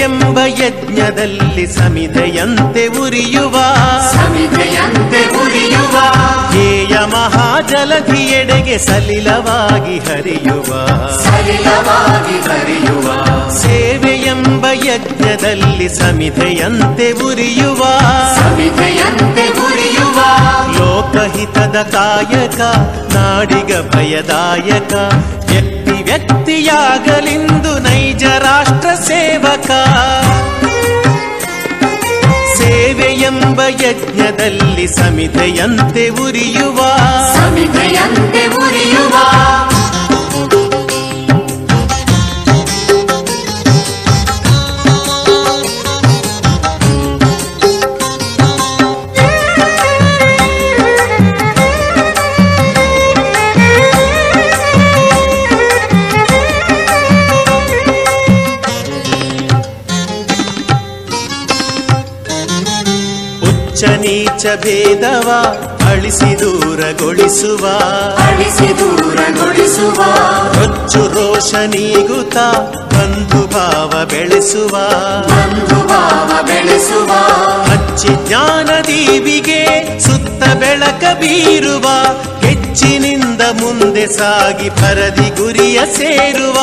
ಎಂಬ ಯಜ್ಞದಲ್ಲಿ ಸಮಿಧೆಯಂತೆ ಉರಿಯುವ ಸಮಿತೆಯಂತೆ ಉರಿಯುವ ಧ್ಯೇಯ ಮಹಾಜಲಧಿಯೆಡೆಗೆ ಸಲಿಲವಾಗಿ ಹರಿಯುವ ಸಲಿಲವಾಗಿ ಹರಿಯುವ ಸೇವೆ ಎಂಬ ಯಜ್ಞದಲ್ಲಿ ಸಮಿಧೆಯಂತೆ ಉರಿಯುವ ಸಮಿತೆಯಂತೆ ಉರಿಯುವ ಲೋಕಹಿತದ ಕಾಯಕ ನಾಡಿಗ ಭಯದಾಯಕ ವ್ಯಕ್ತಿ ವ್ಯಕ್ತಿಯಾಗಲಿಂದು ನೈಜ ರಾಷ್ಟ್ರ ಸೇವಕ ಸೇವೆ ಎಂಬ ಯಜ್ಞದಲ್ಲಿ ಸಮಿಧೆಯಂತೆ ಉರಿಯುವ ಸಮಿತೆಯಂತೆ ಉರಿಯುವ ಉಚ್ಚ ನೀಚ ಭೇದವ ಅಳಿಸಿ ದೂರಗೊಳಿಸುವ ಅಳಿಸಿ ದೂರಗೊಳಿಸುವ ರೊಚ್ಚು ರೋಷ ನೀಗುತ್ತ ಬಂಧು ಭಾವ ಬೆಳೆಸುವ ಬಂಧು ಭಾವ ಬೆಳೆಸುವ ಹಚ್ಚಿ ಜ್ಞಾನ ದೀವಿಗೆ ಸುತ್ತ ಬೆಳಕ ಬೀರುವ ಹೆಚ್ಚಿನಿಂದ ಮುಂದೆ ಸಾಗಿ ಪರದಿ ಗುರಿಯ ಸೇರುವ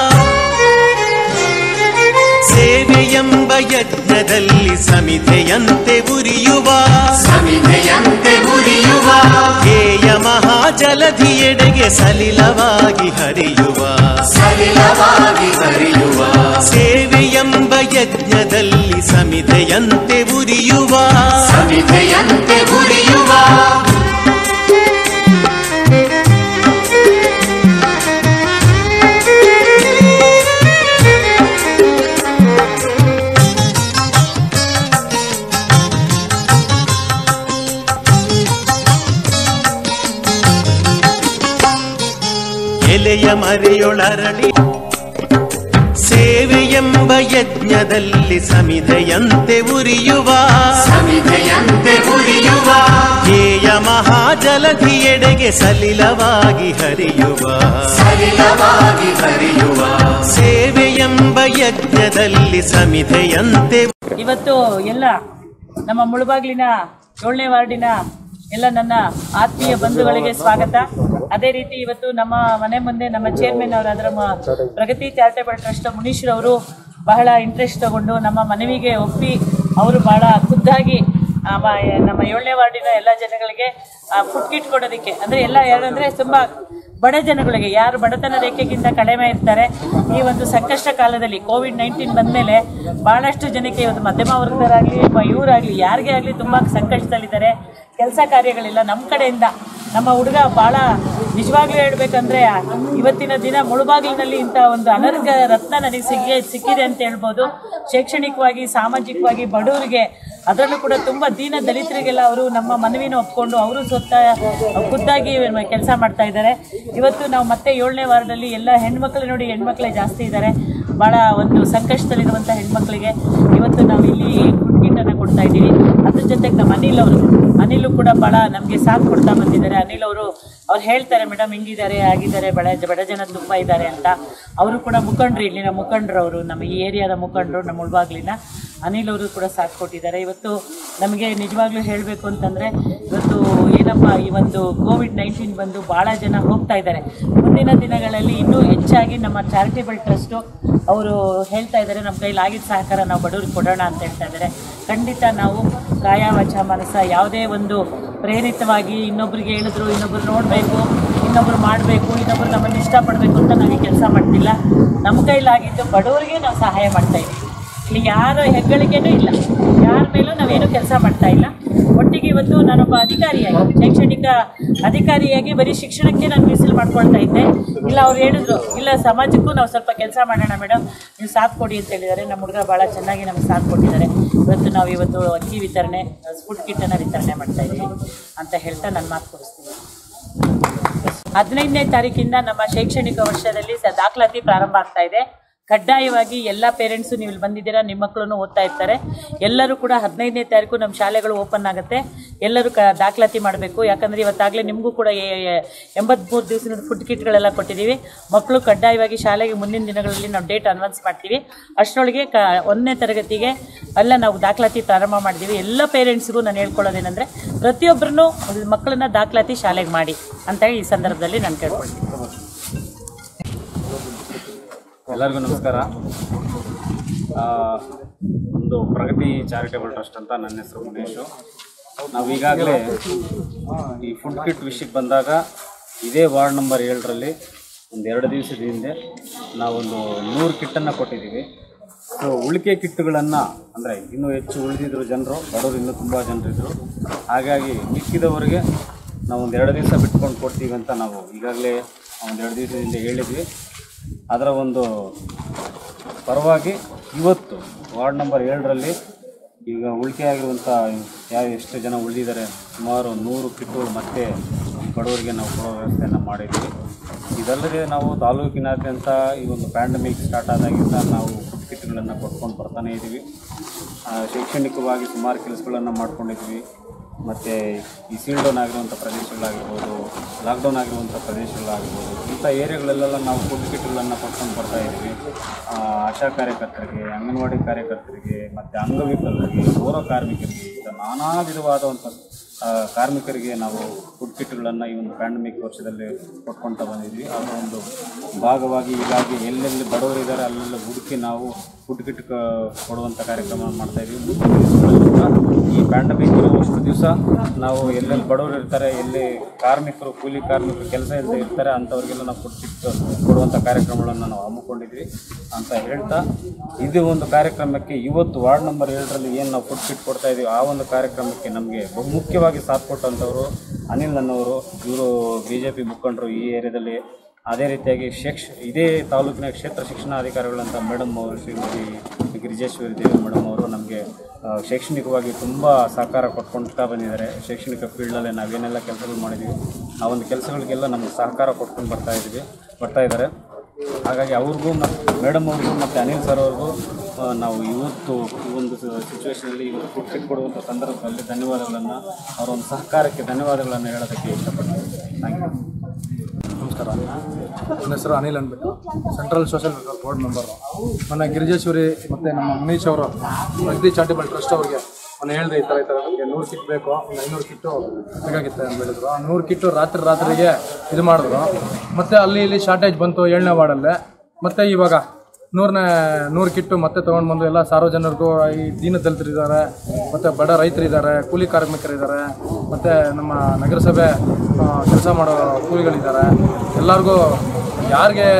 ಸೇವೆ ಎಂಬ ಯಜ್ಞದಲ್ಲಿ ಸಮಿಧೆಯಂತೆ ಉರಿಯುವ ಸಮಿತೆಯಂತೆ ಉರಿಯುವ ಧ್ಯೇಯ ಮಹಾಜಲಧಿಯೆಡೆಗೆ ಸಲಿಲವಾಗಿ ಹರಿಯುವ ಸಲಿಲವಾಗಿ ಹರಿಯುವ ಸೇವೆ ಎಂಬ ಯಜ್ಞದಲ್ಲಿ ಸಮಿಧೆಯಂತೆ ಉರಿಯುವ ಸಮಿತೆಯಂತೆ ಉರಿಯುವ ಎಲೆಯ ಮರೆಯೊಳರಳಿ ಸೇವೆ ಎಂಬ ಯಜ್ಞದಲ್ಲಿ ಸಮಿಧೆಯಂತೆ ಉರಿಯುವ ಸಮಿತೆಯಂತೆ ಉರಿಯುವ ಧ್ಯೇಯ ಮಹಾಜಲಧಿಯೆಡೆಗೆ ಸಲಿಲವಾಗಿ ಹರಿಯುವ ಸಲಿಲವಾಗಿ ಹರಿಯುವ ಸೇವೆ ಎಂಬ ಯಜ್ಞದಲ್ಲಿ ಸಮಿಧೆಯಂತೆ ಇವತ್ತು ಎಲ್ಲ ನಮ್ಮ ಮುಳುಬಾಗ್ಲಿನ ಏಳನೇ ವಾರ್ಡಿನ ಎಲ್ಲ ನನ್ನ ಆತ್ಮೀಯ ಬಂಧುಗಳಿಗೆ ಸ್ವಾಗತ ಅದೇ ರೀತಿ ಇವತ್ತು ನಮ್ಮ ಮನೆ ಮುಂದೆ ನಮ್ಮ ಚೇರ್ಮನ್ ಅವರಾದ ಮ- ಪ್ರಗತಿ ಚಾರಿಟೇಬಲ್ ಟ್ರಸ್ಟ್ ಮುನೀಶ್ರವರು ಬಹಳ ಇಂಟ್ರೆಸ್ಟ್ ತಗೊಂಡು ನಮ್ಮ ಮನವಿಗೆ ಒಪ್ಪಿ ಅವರು ಬಹಳ ಖುದ್ದಾಗಿ ಆ, ಮ- ನಮ್ಮ ಏಳನೇ ವಾರ್ಡಿನ ಎಲ್ಲ ಜನಗಳಿಗೆ ಫುಡ್ ಕಿಟ್ ಕೊಡೋದಕ್ಕೆ ಅಂದರೆ ಎಲ್ಲ ಯಾರಂದರೆ ತುಂಬ ಬಡ ಜನಗಳಿಗೆ ಯಾರು ಬಡತನ ರೇಖೆಗಿಂತ ಕಡಿಮೆ ಇರ್ತಾರೆ ಈ ಒಂದು ಸಂಕಷ್ಟ ಕಾಲದಲ್ಲಿ ಕೋವಿಡ್ ನೈನ್ಟೀನ್ ಬಂದಮೇಲೆ ಬಹಳಷ್ಟು ಜನಕ್ಕೆ ಇವತ್ತು ಮಧ್ಯಮ ವರ್ಗದವರಾಗಲಿ ಇವರಾಗಲಿ ಯಾರಿಗೇ ಆಗಲಿ ತುಂಬ ಸಂಕಷ್ಟದಲ್ಲಿದ್ದಾರೆ ಕೆಲಸ ಕಾರ್ಯಗಳಿಲ್ಲ ನಮ್ಮ ಕಡೆಯಿಂದ ನಮ್ಮ ಹುಡುಗ ಭಾಳ ನಿಜವಾಗ್ಲೂ ಹೇಳ್ಬೇಕಂದ್ರೆ ಇವತ್ತಿನ ದಿನ ಮುಳುಬಾಗಿಲಿನಲ್ಲಿ ಇಂಥ ಒಂದು ಅನರ್ಘ ರತ್ನ ನನಗೆ ಸಿಕ್ಕಿ ಸಿಕ್ಕಿದೆ ಅಂತ ಹೇಳ್ಬೋದು ಶೈಕ್ಷಣಿಕವಾಗಿ ಸಾಮಾಜಿಕವಾಗಿ ಬಡವರಿಗೆ ಅದರಲ್ಲೂ ಕೂಡ ತುಂಬ ದೀನ ದಲಿತರಿಗೆಲ್ಲ ಅವರು ನಮ್ಮ ಮನವಿನ ಒಪ್ಕೊಂಡು ಅವರು ಸ್ವತಃ ಖುದ್ದಾಗಿ ಕೆಲಸ ಮಾಡ್ತಾ ಇದ್ದಾರೆ ಇವತ್ತು ನಾವು ಮತ್ತೆ ಏಳನೇ ವಾರ್ಡಲ್ಲಿ ಎಲ್ಲ ಹೆಣ್ಮಕ್ಳು ನೋಡಿ ಹೆಣ್ಮಕ್ಳೇ ಜಾಸ್ತಿ ಇದ್ದಾರೆ ಭಾಳ ಒಂದು ಸಂಕಷ್ಟದಲ್ಲಿರುವಂಥ ಹೆಣ್ಮಕ್ಳಿಗೆ ಇವತ್ತು ನಾವು ಇಲ್ಲಿ ಫುಡ್ ಕಿಟ್ಟನ್ನು ಕೊಡ್ತಾ ಇದ್ದೀವಿ ಅದ್ರ ಜೊತೆಗೆ ನಮ್ಮ ಅನಿಲ್ ಅವರು ಅನಿಲು ಕೂಡ ಭಾಳ ನಮಗೆ ಸಾಥ್ ಕೊಡ್ತಾ ಬಂದಿದ್ದಾರೆ ಅನಿಲ್ ಅವರು ಅವ್ರು ಹೇಳ್ತಾರೆ ಮೇಡಮ್ ಹಿಂಗಿದ್ದಾರೆ ಆಗಿದ್ದಾರೆ ಬಡ ಬಡ ಜನ ತುಂಬ ಇದ್ದಾರೆ ಅಂತ ಅವರು ಕೂಡ ಮುಖಂಡರು ಇಲ್ಲಿನ ಮುಖಂಡರು ಅವರು ನಮ್ಮ ಈ ಏರಿಯಾದ ಮುಖಂಡರು ನಮ್ಮ ಮುಳ್ಬಾಗ್ಲಿನ ಅನಿಲ್ ಅವರು ಕೂಡ ಸಾಥ್ ಕೊಟ್ಟಿದ್ದಾರೆ ಇವತ್ತು ನಮಗೆ ನಿಜವಾಗ್ಲೂ ಹೇಳಬೇಕು ಅಂತಂದರೆ ಇವತ್ತು ಏನಪ್ಪ ಈ ಒಂದು ಕೋವಿಡ್ ನೈನ್ಟೀನ್ ಬಂದು ಭಾಳ ಜನ ಹೋಗ್ತಾ ಇದ್ದಾರೆ ಮುಂದಿನ ದಿನಗಳಲ್ಲಿ ಇನ್ನೂ ಹೆಚ್ಚಾಗಿ ನಮ್ಮ ಚಾರಿಟೇಬಲ್ ಟ್ರಸ್ಟು ಅವರು ಹೇಳ್ತಾ ಇದ್ದಾರೆ ನಮ್ಮ ಕೈಲಿ ಆಗಿದ್ದ ಸಹಕಾರ ನಾವು ಬಡವ್ರಿಗೆ ಕೊಡೋಣ ಅಂತ ಹೇಳ್ತಾ ಇದ್ದಾರೆ ಖಂಡಿತ ನಾವು ಕಾಯ ವಚ ಮನಸ್ಸ ಯಾವುದೇ ಒಂದು ಪ್ರೇರಿತವಾಗಿ ಇನ್ನೊಬ್ರಿಗೆ ಹೇಳಿದ್ರು ಇನ್ನೊಬ್ರು ನೋಡಬೇಕು ಇನ್ನೊಬ್ರು ಮಾಡಬೇಕು ಇನ್ನೊಬ್ರು ನಮ್ಮನ್ನು ಇಷ್ಟಪಡಬೇಕು ಅಂತ ನಾವು ಈ ಕೆಲಸ ಮಾಡ್ತಿಲ್ಲ ನಮ್ಮ ಕೈಲಾಗಿದ್ದು ಬಡವರಿಗೆ ನಾವು ಸಹಾಯ ಮಾಡ್ತಾ ಇದ್ದೀವಿ ಇಲ್ಲಿ ಯಾರ ಹೆಗ್ಗಳಿಕೆನೂ ಇಲ್ಲ ಯಾರ ಮೇಲೂ ನಾವೇನು ಕೆಲಸ ಮಾಡ್ತಾ ಇಲ್ಲ ಒಟ್ಟಿಗೆ ಇವತ್ತು ನಾನೊಬ್ಬ ಅಧಿಕಾರಿಯಾಗಿ ಶೈಕ್ಷಣಿಕ ಅಧಿಕಾರಿಯಾಗಿ ಬರೀ ಶಿಕ್ಷಣಕ್ಕೆ ನಾನು ಮೀಸಲು ಮಾಡ್ಕೊಳ್ತಾ ಇದ್ದೆ ಇಲ್ಲ ಅವ್ರು ಹೇಳಿದ್ರು ಇಲ್ಲ ಸಮಾಜಕ್ಕೂ ನಾವು ಸ್ವಲ್ಪ ಕೆಲಸ ಮಾಡೋಣ ಮೇಡಮ್ ನೀವು ಸಾಥ್ ಕೊಡಿ ಅಂತ ಹೇಳಿದ್ದಾರೆ ನಮ್ಮ ಹುಡುಗ ಭಾಳ ಚೆನ್ನಾಗಿ ನಮಗೆ ಸಾಥ್ ಕೊಟ್ಟಿದ್ದಾರೆ ಇವತ್ತು ನಾವು ಇವತ್ತು ಅಕ್ಕಿ ವಿತರಣೆ ಫುಡ್ ಕಿಟ್ಟನ್ನು ವಿತರಣೆ ಮಾಡ್ತಾ ಇದ್ದೀವಿ ಅಂತ ಹೇಳ್ತಾ ನಾನು ಮಾತು ಕೊಡಿಸ್ತೀನಿ ಹದಿನೈದನೇ ತಾರೀಕಿಂದ ನಮ್ಮ ಶೈಕ್ಷಣಿಕ ವರ್ಷದಲ್ಲಿ ಸ ದಾಖಲಾತಿ ಪ್ರಾರಂಭ ಆಗ್ತಾ ಇದೆ ಕಡ್ಡಾಯವಾಗಿ ಎಲ್ಲ ಪೇರೆಂಟ್ಸು ನೀವು ಇಲ್ಲಿ ಬಂದಿದ್ದೀರಾ ನಿಮ್ಮ ಮಕ್ಕಳನ್ನು ಓದ್ತಾ ಇರ್ತಾರೆ ಎಲ್ಲರೂ ಕೂಡ ಹದಿನೈದನೇ ತಾರೀಕು ನಮ್ಮ ಶಾಲೆಗಳು ಓಪನ್ ಆಗುತ್ತೆ ಎಲ್ಲರೂ ಕ ದಾಖಲಾತಿ ಮಾಡಬೇಕು ಯಾಕಂದರೆ ಇವತ್ತಾಗಲೇ ನಿಮಗೂ ಕೂಡ ಎಂಬತ್ಮೂರು ದಿವಸದ ಫುಡ್ ಕಿಟ್ಗಳೆಲ್ಲ ಕೊಟ್ಟಿದ್ದೀವಿ ಮಕ್ಕಳು ಕಡ್ಡಾಯವಾಗಿ ಶಾಲೆಗೆ ಮುಂದಿನ ದಿನಗಳಲ್ಲಿ ನಾವು ಡೇಟ್ ಅನೌನ್ಸ್ ಮಾಡ್ತೀವಿ ಅಷ್ಟರೊಳಗೆ ಕ ಒಂದನೇ ತರಗತಿಗೆ ಎಲ್ಲ ನಾವು ದಾಖಲಾತಿ ಪ್ರಾರಂಭ ಮಾಡಿದ್ದೀವಿ ಎಲ್ಲ ಪೇರೆಂಟ್ಸ್ಗೂ ನಾನು ಹೇಳ್ಕೊಳ್ಳೋದೇನೆಂದರೆ ಪ್ರತಿಯೊಬ್ಬರೂ ಮಕ್ಕಳನ್ನ ದಾಖಲಾತಿ ಶಾಲೆಗೆ ಮಾಡಿ ಅಂತ ಹೇಳಿ ಈ ಸಂದರ್ಭದಲ್ಲಿ ನಾನು ಕೇಳ್ಕೊಳ್ತೀನಿ ಎಲ್ಲರಿಗೂ ನಮಸ್ಕಾರ ಆ, ಒಂದು ಪ್ರಗತಿ ಚಾರಿಟೇಬಲ್ ಟ್ರಸ್ಟ್ ಅಂತ ನನ್ನ ಹೆಸರು ಮುನೇಶು ನಾವು ಈಗಾಗಲೇ ಈ ಫುಡ್ ಕಿಟ್ ವಿಷಯಕ್ಕೆ ಬಂದಾಗ ಇದೇ ವಾರ್ಡ್ ನಂಬರ್ ಏಳರಲ್ಲಿ ಒಂದು ಎರಡು ದಿವಸದ ಹಿಂದೆ ನಾವೊಂದು ನೂರು ಕಿಟ್ಟನ್ನು ಕೊಟ್ಟಿದ್ದೀವಿ ಸೊ ಉಳಿಕೆ ಕಿಟ್ಟುಗಳನ್ನು ಅಂದರೆ ಇನ್ನೂ ಹೆಚ್ಚು ಉಳಿದಿದ್ರು ಜನರು ಬಡವರು ಇನ್ನೂ ತುಂಬ ಜನರಿದ್ದರು ಹಾಗಾಗಿ ಮಿಕ್ಕಿದವರಿಗೆ ನಾವು ಒಂದು ಎರಡು ದಿವಸ ಬಿಟ್ಕೊಂಡು ಕೊಡ್ತೀವಿ ಅಂತ ನಾವು ಈಗಾಗಲೇ ಒಂದು ಎರಡು ದಿವಸದಿಂದ ಹೇಳಿದ್ವಿ ಅದರ ಒಂದು ಪರವಾಗಿ ಇವತ್ತು ವಾರ್ಡ್ ನಂಬರ್ ಏಳರಲ್ಲಿ ಈಗ ಉಳಿಕೆ ಆಗಿರುವಂಥ ಯಾವ ಎಷ್ಟು ಜನ ಉಳಿದಿದ್ದಾರೆ ಸುಮಾರು ನೂರು ಕಿಟ್ಟು ಮತ್ತೆ ಬಡವರಿಗೆ ನಾವು ಕೊಡೋ ವ್ಯವಸ್ಥೆಯನ್ನು ಮಾಡಿದ್ವಿ ಇದಲ್ಲದೆ ನಾವು ತಾಲೂಕಿನಾದ್ಯಂತ ಈ ಒಂದು ಪ್ಯಾಂಡಮಿಕ್ ಸ್ಟಾರ್ಟ್ ಆದಾಗಿಂದ ನಾವು ಫುಡ್ ಕಿಟ್ಗಳನ್ನು ಕೊಟ್ಕೊಂಡು ಬರ್ತಾನೆ ಇದ್ದೀವಿ ಆ, ಶೈಕ್ಷಣಿಕವಾಗಿ ಸುಮಾರು ಕೆಲಸಗಳನ್ನು ಮಾಡ್ಕೊಂಡಿದ್ವಿ ಮತ್ತು ಈ ಸೀಲ್ ಡೌನ್ ಆಗಿರುವಂಥ ಪ್ರದೇಶಗಳಾಗಿರ್ಬೋದು ಲಾಕ್ಡೌನ್ ಆಗಿರುವಂಥ ಪ್ರದೇಶಗಳಾಗಿರ್ಬೋದು ಇಂಥ ಏರಿಯಾಗಳಲ್ಲೆಲ್ಲ ನಾವು ಫುಡ್ ಕಿಟ್ಗಳನ್ನು ಕೊಟ್ಕೊಂಡು ಬರ್ತಾ ಇದ್ದೀವಿ ಆ, ಆಶಾ ಕಾರ್ಯಕರ್ತರಿಗೆ ಅಂಗನವಾಡಿ ಕಾರ್ಯಕರ್ತರಿಗೆ ಮತ್ತು ಅಂಗವಿಕಲರಿಗೆ ಪೌರ ಕಾರ್ಮಿಕರಿಗೆ ಈಗ ನಾನಾ ವಿಧವಾದಂಥ ಆ, ಕಾರ್ಮಿಕರಿಗೆ ನಾವು ಫುಡ್ ಕಿಟ್ಗಳನ್ನು ಈ ಒಂದು ಪ್ಯಾಂಡಮಿಕ್ ವರ್ಷದಲ್ಲಿ ಕೊಟ್ಕೊಳ್ತಾ ಬಂದಿದ್ವಿ ಅದರ ಒಂದು ಭಾಗವಾಗಿ ಹೀಗಾಗಿ ಎಲ್ಲೆಲ್ಲಿ ಬಡವರು ಇದ್ದಾರೆ ಅಲ್ಲೆಲ್ಲ ಹುಡುಕಿ ನಾವು ಫುಡ್ ಕಿಟ್ ಕ- ಕೊಡುವಂಥ ಕಾರ್ಯಕ್ರಮ ಮಾಡ್ತಾ ಇದ್ದೀವಿ ಮುಂದಿನ ದಿವಸಗಳಲ್ಲಿ ಕೂಡ ಈ ಪ್ಯಾಂಡಮಿಕ್ ಇರುವಷ್ಟು ದಿವಸ ನಾವು ಎಲ್ಲೆಲ್ಲಿ ಬಡವರು ಇರ್ತಾರೆ ಎಲ್ಲಿ ಕಾರ್ಮಿಕರು ಕೂಲಿ ಕಾರ್ಮಿಕರು ಕೆಲಸ ಇಲ್ಲದೆ ಇರ್ತಾರೆ ಅಂಥವ್ರಿಗೆಲ್ಲ ನಾವು ಫುಡ್ ಕಿಟ್ ಕೊಡುವಂಥ ಕಾರ್ಯಕ್ರಮಗಳನ್ನು ನಾವು ಹಮ್ಮಿಕೊಂಡಿದ್ವಿ ಅಂತ ಹೇಳ್ತಾ ಇದು ಒಂದು ಕಾರ್ಯಕ್ರಮಕ್ಕೆ ಇವತ್ತು ವಾರ್ಡ್ ನಂಬರ್ ಏಳರಲ್ಲಿ ಏನು ನಾವು ಫುಡ್ ಕಿಟ್ ಕೊಡ್ತಾ ಇದ್ದೀವಿ ಆ ಒಂದು ಕಾರ್ಯಕ್ರಮಕ್ಕೆ ನಮಗೆ ಬಹುಮುಖ್ಯವಾಗಿ ಸಾಥ್ ಕೊಟ್ಟಂಥವರು ಅನಿಲ್ ಅನ್ನೋರು ಇವರು ಬಿ ಜೆ ಪಿ ಮುಖಂಡರು ಈ ಏರಿಯಾದಲ್ಲಿ ಅದೇ ರೀತಿಯಾಗಿ ಶಿಕ್ಷ ಇದೇ ತಾಲೂಕಿನ ಕ್ಷೇತ್ರ ಶಿಕ್ಷಣಾಧಿಕಾರಿಗಳಂತ ಮೇಡಮ್ ಅವರು ಶ್ರೀಮತಿ ಗಿರಿಜೇಶ್ವರಿ ದೇವಿ ಮೇಡಮ್ ಅವರು ನಮಗೆ ಆ, ಶೈಕ್ಷಣಿಕವಾಗಿ ತುಂಬ ಸಹಕಾರ ಕೊಟ್ಕೊಳ್ತಾ ಬಂದಿದ್ದಾರೆ ಶೈಕ್ಷಣಿಕ ಫೀಲ್ಡಲ್ಲೇ ನಾವೇನೆಲ್ಲ ಕೆಲಸಗಳು ಮಾಡಿದ್ದೀವಿ ಆ ಒಂದು ಕೆಲಸಗಳಿಗೆಲ್ಲ ನಮಗೆ ಸಹಕಾರ ಕೊಟ್ಕೊಂಡು ಬರ್ತಾ ಇದ್ದೀವಿ ಬರ್ತಾ ಇದ್ದಾರೆ ಹಾಗಾಗಿ ಅವ್ರಿಗೂ ಮತ್ತು ಮೇಡಮ್ ಅವ್ರಿಗೂ ಮತ್ತು ಅನಿಲ್ ಸರ್ ಅವ್ರಿಗೂ ಆ, ನಾವು ಇವತ್ತು ಈ ಒಂದು ಸಿಚುವೇಶನಲ್ಲಿ ಇವತ್ತು ಫುಡ್ ಕಿಟ್ ಕೊಡುವಂಥ ಸಂದರ್ಭದಲ್ಲಿ ಧನ್ಯವಾದಗಳನ್ನು ಅವರ ಒಂದು ಸಹಕಾರಕ್ಕೆ ಧನ್ಯವಾದಗಳನ್ನು ಹೇಳೋದಕ್ಕೆ ಇಷ್ಟಪಡ್ತೀನಿ ಥ್ಯಾಂಕ್ ಯು ನಮಸ್ಕಾರ ನನ್ನ ಹೆಸರು ಅನಿಲ್ ಅಂದ್ಬಿಟ್ಟು central social welfare board member ನನ್ನ ಗಿರಿಜೇಶ್ವರಿ ಮತ್ತು ನಮ್ಮ ಮನೀಶ್ ಅವರು ಪ್ರಗತಿ ಚಾರಿಟಬಲ್ ಟ್ರಸ್ಟ್ ಅವರಿಗೆ ನಾನು ಹೇಳಿದೆ ಈ ಥರ ಈ ಥರ ನಮಗೆ ನೂರು ಕಿಟ್ ಬೇಕು ಒಂದು ಐನೂರು ಕಿಟ್ಟು ಬೇಕಾಗಿತ್ತು ಅಂತ ಹೇಳಿದ್ರು ಆ ನೂರು ಕಿಟ್ಟು ರಾತ್ರಿ ರಾತ್ರಿಗೆ ಇದು ಮಾಡಿದ್ರು ಮತ್ತು ಅಲ್ಲಿ ಇಲ್ಲಿ ಶಾರ್ಟೇಜ್ ಬಂತು ಏಳನೇ ವಾರ್ಡಲ್ಲೇ ಮತ್ತು ಇವಾಗ ನೂರನೇ ನೂರು ಕಿಟ್ಟು ಮತ್ತೆ ತೊಗೊಂಡು ಬಂದು ಎಲ್ಲ ಸಾರ್ವಜನಿಕರಿಗೂ ಈ ದೀನ ದಲಿತರಿದ್ದಾರೆ ಮತ್ತು ಬಡ ರೈತರಿದ್ದಾರೆ ಕೂಲಿ ಕಾರ್ಮಿಕರಿದ್ದಾರೆ ಮತ್ತು ನಮ್ಮ ನಗರಸಭೆ ಕೆಲಸ ಮಾಡೋ ಕೂಲಿಗಳಿದ್ದಾರೆ ಎಲ್ಲರಿಗೂ ಯಾರಿಗೆ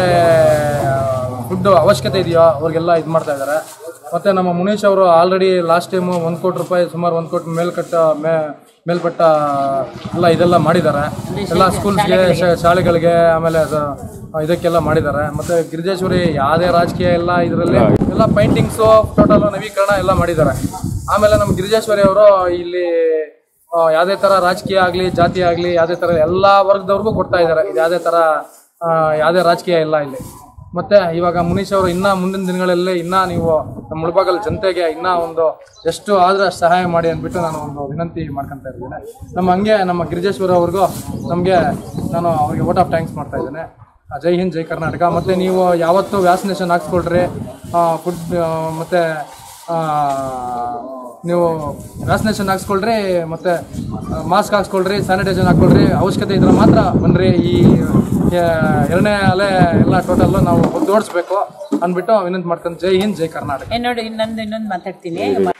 ಫುಡ್ಡು ಅವಶ್ಯಕತೆ ಇದೆಯೋ ಅವ್ರಿಗೆಲ್ಲ ಇದು ಮಾಡ್ತಾ ಇದ್ದಾರೆ ಮತ್ತು ನಮ್ಮ ಮುನೀಶ್ ಅವರು ಆಲ್ರೆಡಿ ಲಾಸ್ಟ್ ಟೈಮು ಒಂದು ಕೋಟಿ ರೂಪಾಯಿ ಸುಮಾರು ಒಂದು ಕೋಟಿ ಮೇಲ್ಕಟ್ಟ ಮೇ ಮೇಲ್ಪಟ್ಟ ಎಲ್ಲ ಇದೆಲ್ಲ ಮಾಡಿದ್ದಾರೆ ಎಲ್ಲ ಸ್ಕೂಲ್ಸ್ಗೆ ಶಾಲೆಗಳಿಗೆ ಆಮೇಲೆ ಸ- ಇದಕ್ಕೆಲ್ಲ ಮಾಡಿದ್ದಾರೆ ಮತ್ತೆ ಗಿರಿಜೇಶ್ವರಿ ಯಾವುದೇ ರಾಜಕೀಯ ಎಲ್ಲ ಇದರಲ್ಲಿ ಎಲ್ಲ ಪೈಂಟಿಂಗ್ಸು ಟೋಟಲ್ ನವೀಕರಣ ಎಲ್ಲ ಮಾಡಿದ್ದಾರೆ ಆಮೇಲೆ ನಮ್ಮ ಗಿರಿಜೇಶ್ವರಿ ಅವರು ಇಲ್ಲಿ ಆ, ಯಾವುದೇ ಥರ ರಾಜಕೀಯ ಆಗಲಿ ಜಾತಿ ಆಗಲಿ ಯಾವುದೇ ಥರ ಎಲ್ಲ ವರ್ಗದವ್ರಿಗೂ ಕೊಡ್ತಾ ಇದ್ದಾರೆ ಇದು ಯಾವುದೇ ಥರ ಆ, ಯಾವುದೇ ರಾಜಕೀಯ ಇಲ್ಲ ಇಲ್ಲಿ ಮತ್ತೆ ಇವಾಗ ಮುನೀಶ್ ಅವರು ಇನ್ನ ಮುಂದಿನ ದಿನಗಳಲ್ಲಿ ಇನ್ನ ನೀವು ನಮ್ಮ ಮುಳಬಾಗಲ್ ಜನತೆಗೆ ಇನ್ನ ಒಂದು ಎಷ್ಟು ಆದ್ರೆ ಅಷ್ಟು ಸಹಾಯ ಮಾಡಿ ಅಂದ್ಬಿಟ್ಟು ನಾನು ಒಂದು ವಿನಂತಿ ಮಾಡ್ಕೊಂತ ಇದ್ದೀನಿ ನಮ್ಮ ಹಂಗೆ ನಮ್ಮ ಗಿರಿಜೇಶ್ವರ ಅವ್ರಿಗೂ ನಮಗೆ ನಾನು ಅವ್ರಿಗೆ ವೋಟ್ ಆಫ್ ಥ್ಯಾಂಕ್ಸ್ ಮಾಡ್ತಾ ಇದ್ದೇನೆ ಆ, ಜೈ ಹಿಂದ್ ಜೈ ಕರ್ನಾಟಕ ಮತ್ತೆ ನೀವು ಯಾವತ್ತೂ ವ್ಯಾಕ್ಸಿನೇಷನ್ ಹಾಕ್ಸ್ಕೊಳ್ರಿ ಫುಡ್ ಮತ್ತೆ ಆ, ನೀವು ವ್ಯಾಕ್ಸಿನೇಷನ್ ಹಾಕ್ಸ್ಕೊಳ್ರಿ ಮತ್ತೆ ಮಾಸ್ಕ್ ಹಾಕ್ಸ್ಕೊಳ್ರಿ ಸ್ಯಾನಿಟೈಸರ್ ಹಾಕ್ಕೊಳ್ರಿ ಅವಶ್ಯಕತೆ ಇದ್ರೆ ಮಾತ್ರ ಬನ್ರಿ ಈ ಆ, ಎರಡನೇ ಅಲೆ ಎಲ್ಲ ಟೋಟಲ್ ನಾವು ಒದ್ದೋಡಿಸ್ಬೇಕು ಅಂದ್ಬಿಟ್ಟು ವಿನಂತಿ ಮಾಡ್ಕೊಂಡು ಜೈ ಹಿಂದ್ ಜೈ ಕರ್ನಾಟಕ ಏ ನೋಡಿ ಇನ್ನೊಂದು ಇನ್ನೊಂದು ಮಾತಾಡ್ತೀನಿ